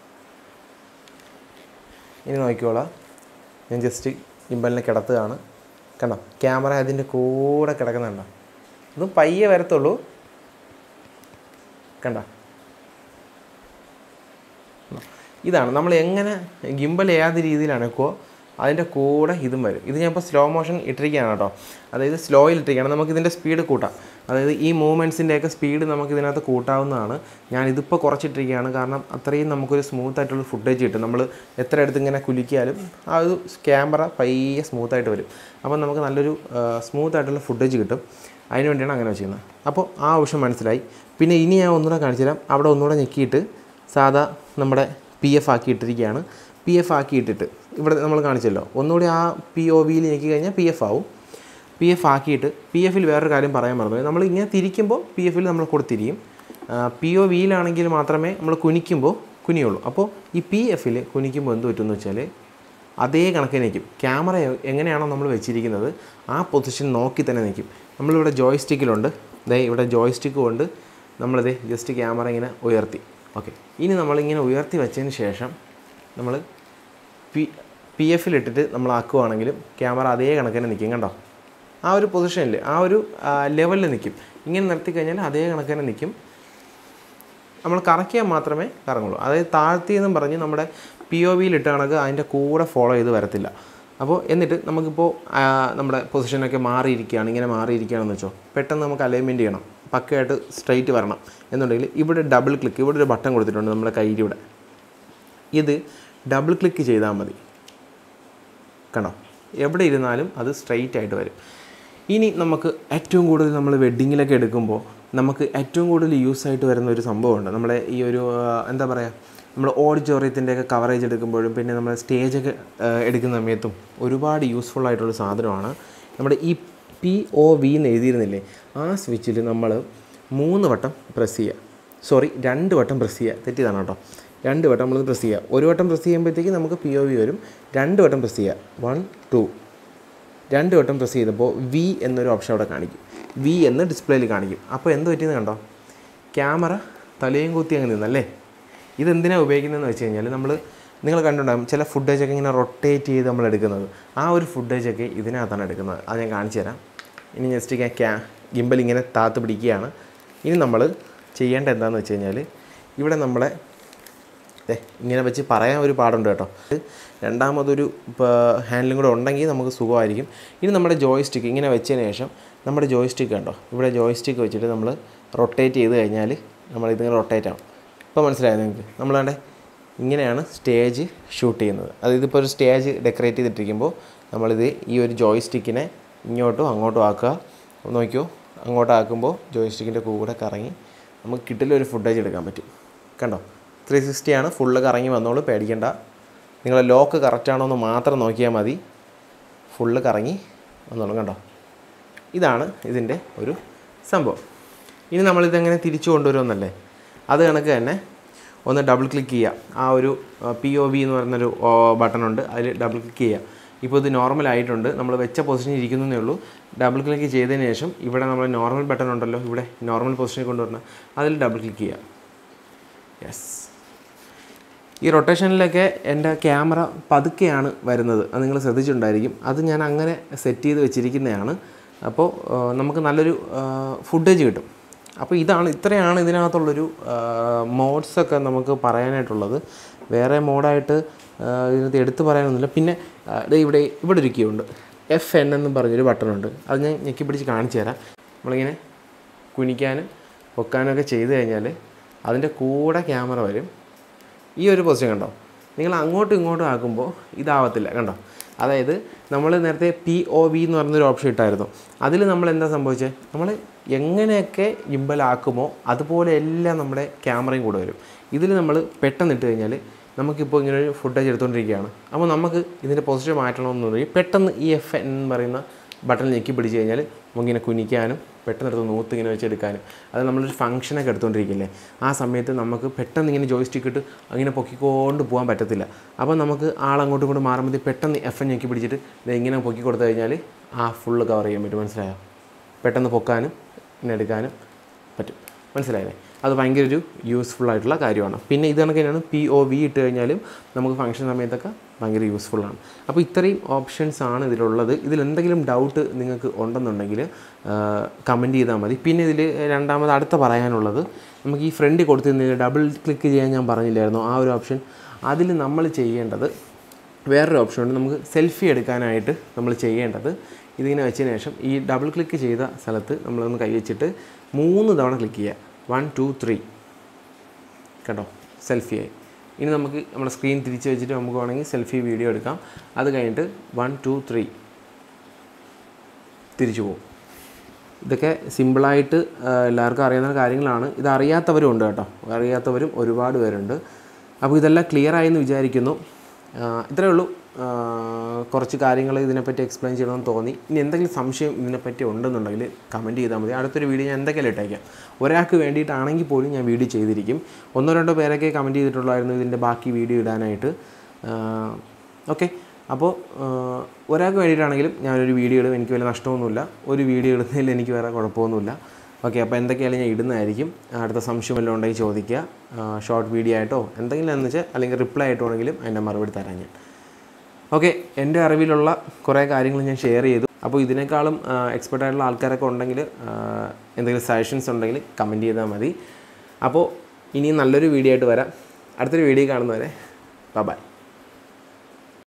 ഇനി നോക്കിക്കോളാം ഞാൻ ജസ്റ്റ് ഗിമ്പലിനെ കിടത്തുകയാണ് കണ്ടോ ക്യാമറ അതിൻ്റെ കൂടെ കിടക്കുന്നുണ്ടോ അതും പയ്യെ വരത്തുള്ളൂ കണ്ടോ ഇതാണ് നമ്മൾ എങ്ങനെ ഗിമ്പൽ ഏത് രീതിയിലാണോ അതിൻ്റെ കൂടെ ഇതും വരും ഇത് ഞാൻ ഇപ്പോൾ സ്ലോ മോഷൻ ഇട്ടിരിക്കുകയാണ് കേട്ടോ അതായത് സ്ലോയിൽ ഇട്ടിരിക്കുകയാണ് നമുക്ക് ഇതിൻ്റെ സ്പീഡ് കൂട്ടാം അതായത് ഈ മൂവ്മെൻറ്റ്സിൻ്റെയൊക്കെ സ്പീഡ് നമുക്ക് ഇതിനകത്ത് കൂട്ടാവുന്നതാണ് ഞാൻ ഇതിപ്പോൾ കുറച്ചിട്ടിരിക്കുകയാണ് കാരണം അത്രയും നമുക്കൊരു സ്മൂത്ത് ആയിട്ടുള്ള ഫുട്ടേജ് കിട്ടും നമ്മൾ എത്ര അടുത്ത് ഇങ്ങനെ കുലിക്കിയാലും ആ ഒരു ക്യാമറ പയ്യെ സ്മൂത്തായിട്ട് വരും അപ്പം നമുക്ക് നല്ലൊരു സ്മൂത്ത് ആയിട്ടുള്ള ഫുട്ടേജ് കിട്ടും അതിന് വേണ്ടിയാണ് അങ്ങനെ വെച്ചിരുന്നത് അപ്പോൾ ആ ഓപ്ഷൻ മനസ്സിലായി പിന്നെ ഇനി ഞാൻ ഒന്നുകൂടെ കാണിച്ചു തരാം അവിടെ ഒന്നുകൂടെ ഞെക്കിയിട്ട് സാധാ നമ്മുടെ പി എഫ് ആക്കി ഇട്ടിരിക്കുകയാണ് പി എഫ് ആക്കി ഇട്ടിട്ട് ഇവിടെ നമ്മൾ കാണിച്ചല്ലോ ഒന്നുകൂടി ആ പി ഒ വിയിൽ ഞെക്കി കഴിഞ്ഞാൽ പി എഫ് ആവും പി എഫ് ആക്കിയിട്ട് പി എഫിൽ വേറൊരു കാര്യം പറയാൻ മറന്നു നമ്മൾ ഇങ്ങനെ തിരിക്കുമ്പോൾ പി എഫിൽ നമ്മൾ കൊടുത്തിരിക്കും പി ഒ വിയിലാണെങ്കിൽ മാത്രമേ നമ്മൾ കുനിക്കുമ്പോൾ കുനിയുള്ളൂ അപ്പോൾ ഈ പി എഫിൽ കുനിക്കുമ്പോൾ എന്ത് പറ്റുമെന്ന് വെച്ചാൽ അതേ കണക്കിന് നിൽക്കും ക്യാമറ എങ്ങനെയാണോ നമ്മൾ വെച്ചിരിക്കുന്നത് ആ പൊസിഷൻ നോക്കി തന്നെ നിൽക്കും നമ്മളിവിടെ ജോയ്സ്റ്റിക്കിലുണ്ട് ദേ ഇവിടെ ജോയ്സ്റ്റിക്ക് കൊണ്ട് നമ്മളിത് ജസ്റ്റ് ക്യാമറ ഇങ്ങനെ ഉയർത്തി ഓക്കെ ഇനി നമ്മളിങ്ങനെ ഉയർത്തി വെച്ചതിന് ശേഷം നമ്മൾ പി പി എഫിലിട്ടിട്ട് നമ്മൾ ആക്കുവാണെങ്കിലും ക്യാമറ അതേ കണക്കിന് നിൽക്കും കണ്ടോ ആ ഒരു പൊസിഷനിൽ ആ ഒരു ലെവലിൽ നിൽക്കും ഇങ്ങനെ നിർത്തി കഴിഞ്ഞാൽ അതേ കണക്കിന് നിൽക്കും നമ്മൾ കറക്കിയാൽ മാത്രമേ കറങ്ങുള്ളൂ അതായത് താഴ്ത്തി എന്നും പറഞ്ഞ് നമ്മുടെ പി ഒ വിയിൽ ഇട്ട കണക്ക് അതിൻ്റെ കൂടെ ഫോളോ ചെയ്ത് വരത്തില്ല അപ്പോൾ എന്നിട്ട് നമുക്കിപ്പോൾ ആ, നമ്മുടെ പൊസിഷനൊക്കെ മാറിയിരിക്കുകയാണ് ഇങ്ങനെ മാറിയിരിക്കുകയാണെന്ന് വെച്ചോ പെട്ടെന്ന് നമുക്ക് അലൈൻമെൻറ്റ് ചെയ്യണം പക്കയായിട്ട് സ്ട്രൈറ്റ് വരണം എന്നുണ്ടെങ്കിൽ ഇവിടെ ഡബിൾ ക്ലിക്ക് ഇവിടെ ഒരു ബട്ടൺ കൊടുത്തിട്ടുണ്ട് നമ്മുടെ കയ്യിലൂടെ ഇത് ഡബിൾ ക്ലിക്ക് ചെയ്താൽ മതി കണ്ടോ എവിടെ ഇരുന്നാലും അത് സ്ട്രെയിറ്റ് ആയിട്ട് വരും ഇനി നമുക്ക് ഏറ്റവും കൂടുതൽ നമ്മൾ വെഡ്ഡിങ്ങിലൊക്കെ എടുക്കുമ്പോൾ നമുക്ക് ഏറ്റവും കൂടുതൽ യൂസ് ആയിട്ട് വരുന്ന ഒരു സംഭവമുണ്ട് നമ്മുടെ ഈ ഒരു ആ, എന്താ പറയുക നമ്മൾ ഓഡിറ്റോറിയത്തിൻ്റെയൊക്കെ കവറേജ് എടുക്കുമ്പോഴും പിന്നെ നമ്മൾ സ്റ്റേജൊക്കെ ആ, എടുക്കുന്ന സമയത്തും ഒരുപാട് യൂസ്ഫുൾ ആയിട്ടുള്ള സാധനമാണ് നമ്മുടെ ഈ പി ഒ വി എന്ന് എഴുതിയിരുന്നില്ലേ ആ സ്വിച്ചിൽ നമ്മൾ മൂന്ന് വട്ടം പ്രസ് ചെയ്യുക സോറി രണ്ട് വട്ടം പ്രസ് ചെയ്യുക തെറ്റിയതാണ് കേട്ടോ രണ്ട് വട്ടം നമ്മൾ പ്രസ് ചെയ്യുക ഒരു വട്ടം പ്രസ് ചെയ്യുമ്പോഴത്തേക്ക് നമുക്ക് പി ഒ വി വരും രണ്ട് വട്ടം പ്രസ് ചെയ്യുക വൺ ടു രണ്ട് വട്ടം പ്രസ് ചെയ്തപ്പോൾ വി എന്നൊരു ഓപ്ഷൻ അവിടെ കാണിക്കും വി എന്ന് ഡിസ്പ്ലേയിൽ കാണിക്കും അപ്പോൾ എന്ത് പറ്റിയെന്ന് കണ്ടോ ക്യാമറ തലയും കുത്തി അങ്ങ് നിന്നല്ലേ ഇതെന്തിനാണ് ഉപയോഗിക്കുന്നതെന്ന് വെച്ച് കഴിഞ്ഞാൽ നമ്മൾ നിങ്ങൾ കണ്ടിട്ടുണ്ടാകും ചില ഫുട്ടേജൊക്കെ ഇങ്ങനെ റൊട്ടേറ്റ് ചെയ്ത് നമ്മൾ എടുക്കുന്നത് ആ ഒരു ഫുട്ടേജൊക്കെ ഇതിനകത്താണ് എടുക്കുന്നത് അത് ഞാൻ കാണിച്ചു തരാം ഇനി ജസ്റ്റ് ഞാൻ ക്യാ ഗിമ്പൽ ഇങ്ങനെ താത്ത് പിടിക്കുകയാണ് ഇനി നമ്മൾ ചെയ്യേണ്ട എന്താണെന്ന് വെച്ച് കഴിഞ്ഞാൽ ഇവിടെ നമ്മളെ ദേ, ഇങ്ങനെ വെച്ച് പറയാൻ ഒരു പാടുണ്ട് കേട്ടോ രണ്ടാമതൊരു ഹാൻഡിലും കൂടെ ഉണ്ടെങ്കിൽ നമുക്ക് സുഖമായിരിക്കും ഇനി നമ്മുടെ ജോയ്സ്റ്റിക്ക് ഇങ്ങനെ വെച്ചതിന് ശേഷം നമ്മുടെ ജോയ്സ്റ്റിക്ക് കണ്ടോ ഇവിടെ ജോയ്സ്റ്റിക്ക് വെച്ചിട്ട് നമ്മൾ റൊട്ടേറ്റ് ചെയ്ത് കഴിഞ്ഞാൽ നമ്മൾ ഇതിങ്ങനെ റൊട്ടേറ്റ് ആവും ഇപ്പോൾ മനസ്സിലായോ നിങ്ങൾക്ക് നമ്മളാണ്ട് ഇങ്ങനെയാണ് സ്റ്റേജ് ഷൂട്ട് ചെയ്യുന്നത് അത് ഇതിപ്പോൾ ഒരു സ്റ്റേജ് ഡെക്കറേറ്റ് ചെയ്തിട്ടിരിക്കുമ്പോൾ നമ്മളിത് ഈ ഒരു ജോയ്സ്റ്റിക്കിനെ ഇങ്ങോട്ടും അങ്ങോട്ടും ആക്കുക നോക്കിയോ അങ്ങോട്ടാക്കുമ്പോൾ ജോയ്സ്റ്റിക്കിൻ്റെ കൂടെ കറങ്ങി നമുക്ക് കിട്ടില്ല ഒരു ഫുട്ടേജ് എടുക്കാൻ പറ്റും കണ്ടോ ത്രീ സിക്സ്റ്റിയാണ് ഫുള്ള് കറങ്ങി വന്നോളൂ പേടിക്കണ്ട നിങ്ങളെ ലോക്ക് കറക്റ്റാണോ എന്ന് മാത്രം നോക്കിയാൽ മതി ഫുള്ള് കറങ്ങി വന്നോളൂ കണ്ടോ ഇതാണ് ഇതിൻ്റെ ഒരു സംഭവം ഇനി നമ്മളിതെങ്ങനെ തിരിച്ചു കൊണ്ടുവരുമെന്നല്ലേ അത് കണക്ക് തന്നെ ഒന്ന് ഡബിൾ ക്ലിക്ക് ചെയ്യുക ആ ഒരു പി ഒ ബി എന്ന് പറയുന്നൊരു ബട്ടൺ ഉണ്ട് അതിൽ ഡബിൾ ക്ലിക്ക് ചെയ്യുക ഇപ്പോൾ ഇത് നോർമൽ ആയിട്ടുണ്ട് നമ്മൾ വെച്ച പൊസിഷനിൽ ഇരിക്കുന്നതേ ഉള്ളൂ ഡബിൾ ക്ലിക്ക് ചെയ്തതിന് ശേഷം ഇവിടെ നമ്മൾ നോർമൽ ബട്ടൺ ഉണ്ടല്ലോ ഇവിടെ നോർമൽ പൊസിഷനിൽ കൊണ്ടുവരണം അതിൽ ഡബിൾ ക്ലിക്ക് ചെയ്യുക യെസ് ഈ റൊട്ടേഷനിലൊക്കെ എൻ്റെ ക്യാമറ പതുക്കെയാണ് വരുന്നത് അത് നിങ്ങൾ ശ്രദ്ധിച്ചിട്ടുണ്ടായിരിക്കും അത് ഞാൻ അങ്ങനെ സെറ്റ് ചെയ്ത് വെച്ചിരിക്കുന്നതാണ് അപ്പോൾ ആ, നമുക്ക് നല്ലൊരു ഫുട്ടേജ് കിട്ടും അപ്പോൾ ഇതാണ് ഇത്രയാണ് ഇതിനകത്തുള്ളൊരു മോഡ്സൊക്കെ നമുക്ക് പറയാനായിട്ടുള്ളത് വേറെ മോഡായിട്ട് ഇതിനകത്ത് എടുത്തു പറയാനൊന്നുമില്ല പിന്നെ ആ, ദേ ഇവിടെ ഇവിടെ ഒരു key ഉണ്ട് എഫ് എൻ എന്ന് പറഞ്ഞൊരു ബട്ടണുണ്ട് അത് ഞാൻ ഞെക്കി പിടിച്ച് കാണിച്ചു തരാം നമ്മളിങ്ങനെ കുനിക്കാനും പൊക്കാനൊക്കെ ചെയ്ത് കഴിഞ്ഞാൽ അതിൻ്റെ കൂടെ ക്യാമറ വരും ഈ ഒരു പൊസിഷൻ കണ്ടോ നിങ്ങൾ അങ്ങോട്ടും ഇങ്ങോട്ടും ആക്കുമ്പോൾ ഇതാവത്തില്ല കണ്ടോ അതായത് നമ്മൾ നേരത്തെ പി ഒ വി എന്ന് പറയുന്നൊരു ഓപ്ഷൻ ഇട്ടായിരുന്നു അതിൽ നമ്മൾ എന്താ സംഭവിച്ചത് നമ്മൾ എങ്ങനെയൊക്കെ ഇമ്പലാക്കുമോ അതുപോലെ എല്ലാം നമ്മുടെ ക്യാമറയും കൂടെ വരും ഇതിൽ നമ്മൾ പെട്ടെന്ന് ഇട്ട് കഴിഞ്ഞാൽ നമുക്കിപ്പോൾ ഇങ്ങനെ ഒരു ഫുട്ടേജ് എടുത്തുകൊണ്ടിരിക്കുകയാണ് അപ്പോൾ നമുക്ക് ഇതിൻ്റെ പൊസിഷൻ മാറ്റണമെന്നുണ്ടെങ്കിൽ പെട്ടെന്ന് ഈ എഫ് എന്ന് പറയുന്ന ബട്ടൺ ഞെക്കി പിടിച്ച് കഴിഞ്ഞാൽ നമുക്കിങ്ങനെ കുനിക്കാനും പെട്ടെന്ന് എടുത്ത് നൂത്ത് ഇങ്ങനെ വെച്ചെടുക്കാനും അത് നമ്മളൊരു ഫംഗ്ഷനൊക്കെ എടുത്തുകൊണ്ടിരിക്കില്ലേ ആ സമയത്ത് നമുക്ക് പെട്ടെന്ന് ഇങ്ങനെ ജോയിസ്റ്റിക്ക് ഇട്ട് അങ്ങനെ പൊക്കിക്കൊണ്ട് പോകാൻ പറ്റത്തില്ല അപ്പോൾ നമുക്ക് ആളങ്ങോട്ടും ഇങ്ങോട്ടും മാറുമ്പോൾ പെട്ടെന്ന് എഫ് എൻ ഞെക്കി പിടിച്ചിട്ട് ഇത് ഇങ്ങനെ പൊക്കി കൊടുത്തു കഴിഞ്ഞാൽ ആ ഫുള്ള് കവർ ചെയ്യാൻ പറ്റും മനസ്സിലായോ പെട്ടെന്ന് പൊക്കാനും പിന്നെ എടുക്കാനും പറ്റും മനസ്സിലായില്ലേ അത് ഭയങ്കര ഒരു യൂസ്ഫുൾ ആയിട്ടുള്ള കാര്യമാണ് പിന്നെ ഇത് കണക്ക് തന്നെയാണ് പി ഒ വി ഇട്ട് കഴിഞ്ഞാലും നമുക്ക് ഫംഗ്ഷൻ സമയത്തൊക്കെ ഭയങ്കര യൂസ്ഫുള്ളാണ് അപ്പോൾ ഇത്രയും ഓപ്ഷൻസ് ആണ് ഇതിലുള്ളത് ഇതിൽ എന്തെങ്കിലും ഡൗട്ട് നിങ്ങൾക്ക് ഉണ്ടെന്നുണ്ടെങ്കിൽ കമൻറ്റ് ചെയ്താൽ മതി പിന്നെ ഇതിൽ രണ്ടാമത് അടുത്ത പറയാനുള്ളത് നമുക്ക് ഈ ഫ്രണ്ട് കൊടുത്തിരുന്ന ഡബിൾ ക്ലിക്ക് ചെയ്യാൻ ഞാൻ പറഞ്ഞില്ലായിരുന്നു ആ ഒരു ഓപ്ഷൻ അതിൽ നമ്മൾ ചെയ്യേണ്ടത് വേറൊരു ഓപ്ഷൻ ഉണ്ട് നമുക്ക് സെൽഫി എടുക്കാനായിട്ട് നമ്മൾ ചെയ്യേണ്ടത് ഇതിങ്ങനെ വെച്ചതിന് ശേഷം ഈ ഡബിൾ ക്ലിക്ക് ചെയ്ത സ്ഥലത്ത് നമ്മളൊന്ന് കൈവച്ചിട്ട് മൂന്ന് തവണ ക്ലിക്ക് ചെയ്യുക വൺ ടു ത്രീ കേട്ടോ സെൽഫി ആയി ഇനി നമുക്ക് നമ്മുടെ സ്ക്രീൻ തിരിച്ച് വെച്ചിട്ട് നമുക്ക് വേണമെങ്കിൽ സെൽഫി വീഡിയോ എടുക്കാം അത് കഴിഞ്ഞിട്ട് വൺ ടു ത്രീ തിരിച്ചു പോകും ഇതൊക്കെ സിമ്പിളായിട്ട് ആ, എല്ലാവർക്കും അറിയാവുന്ന കാര്യങ്ങളാണ് ഇത് അറിയാത്തവരും ഉണ്ട് കേട്ടോ അറിയാത്തവരും ഒരുപാട് പേരുണ്ട് അപ്പോൾ ഇതെല്ലാം ക്ലിയർ ആയി എന്ന് വിചാരിക്കുന്നു ആ, ഇത്രയേ ഉള്ളൂ ആ, കുറച്ച് കാര്യങ്ങൾ ഇതിനെപ്പറ്റി എക്സ്പ്ലെയിൻ ചെയ്യണമെന്ന് തോന്നി ഇനി എന്തെങ്കിലും സംശയം ഇതിനെപ്പറ്റി ഉണ്ടെന്നുണ്ടെങ്കിൽ കമൻറ്റ് ചെയ്താൽ മതി അടുത്തൊരു വീഡിയോ ഞാൻ എന്തൊക്കെയാലും ഇട്ടേക്കാം ഒരാൾക്ക് വേണ്ടിയിട്ടാണെങ്കിൽ പോലും ഞാൻ വീഡിയോ ചെയ്തിരിക്കും ഒന്നോ രണ്ടോ പേരൊക്കെ കമൻറ്റ് ചെയ്തിട്ടുള്ളായിരുന്നു ഇതിൻ്റെ ബാക്കി വീഡിയോ ഇടാനായിട്ട് ഓക്കെ അപ്പോൾ ഒരാൾക്ക് വേണ്ടിയിട്ടാണെങ്കിലും ഞാനൊരു വീഡിയോ ഇടും എനിക്ക് വലിയ നഷ്ടമൊന്നുമില്ല ഒരു വീഡിയോ ഇടുന്നതിൽ എനിക്ക് വേറെ കുഴപ്പമൊന്നുമില്ല ഓക്കെ അപ്പോൾ എന്തൊക്കെയായാലും ഞാൻ ഇടുന്നതായിരിക്കും അടുത്ത സംശയം വല്ലതും ഉണ്ടെങ്കിൽ ചോദിക്കുക ഷോർട്ട് വീഡിയോ ആയിട്ടോ എന്തെങ്കിലും എന്ന് വെച്ചാൽ അല്ലെങ്കിൽ റിപ്ലൈ ആയിട്ടോ ആണെങ്കിലും അതിൻ്റെ മറുപടി തരാം ഞാൻ ഓക്കെ എൻ്റെ അറിവിലുള്ള കുറേ കാര്യങ്ങൾ ഞാൻ ഷെയർ ചെയ്തു അപ്പോൾ ഇതിനേക്കാളും എക്സ്പെർട്ട് ആയിട്ടുള്ള ആൾക്കാരൊക്കെ ഉണ്ടെങ്കിൽ ആ, എന്തെങ്കിലും സജഷൻസ് ഉണ്ടെങ്കിൽ കമൻറ്റ് ചെയ്താൽ മതി അപ്പോൾ ഇനി നല്ലൊരു വീഡിയോ ആയിട്ട് വരാം അടുത്തൊരു വീഡിയോ കാണുന്നവരെ ബൈ